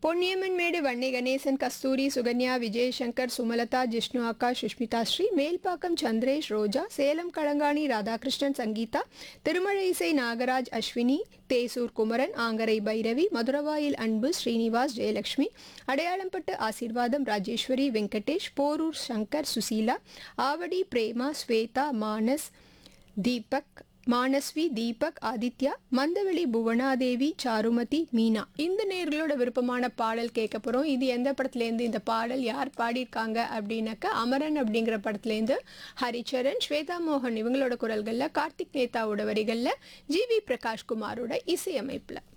பொன்னியம்மன்மேடு வன்னி கணேசன் கஸ்தூரி சுகன்யா விஜயசங்கர் சுமலதா ஜிஷ்ணு ஆகாஷ் சுஷ்மிதா ஸ்ரீ மேல்பாக்கம் சந்திரேஷ் ரோஜா சேலம் களங்காணி ராதாகிருஷ்ணன் சங்கீதா திருமழை இசை நாகராஜ் அஸ்வினி தேசூர் குமரன் ஆங்கரை பைரவி மதுரவாயில் அன்பு ஸ்ரீனிவாஸ் ஜெயலட்சுமி அடையாளம்பட்டு ஆசீர்வாதம் ராஜேஸ்வரி வெங்கடேஷ் போரூர் சங்கர் சுசீலா ஆவடி பிரேமா ஸ்வேதா மானஸ் தீபக் மானஸ்வி தீபக் ஆதித்யா மந்தவெளி புவனாதேவி சாருமதி மீனா இந்த நேர்களோட விருப்பமான பாடல் கேட்க போகிறோம் இது எந்த படத்துலேருந்து இந்த பாடல் யார் பாடியிருக்காங்க அப்படின்னாக்கா அமரன் அப்படிங்கிற படத்துலேருந்து ஹரிச்சரன் ஸ்வேதா மோகன் இவங்களோட குரல்களில் கார்த்திக் நேதாவோட வரிகளில் ஜிவி பிரகாஷ்குமாரோட இசையமைப்பில்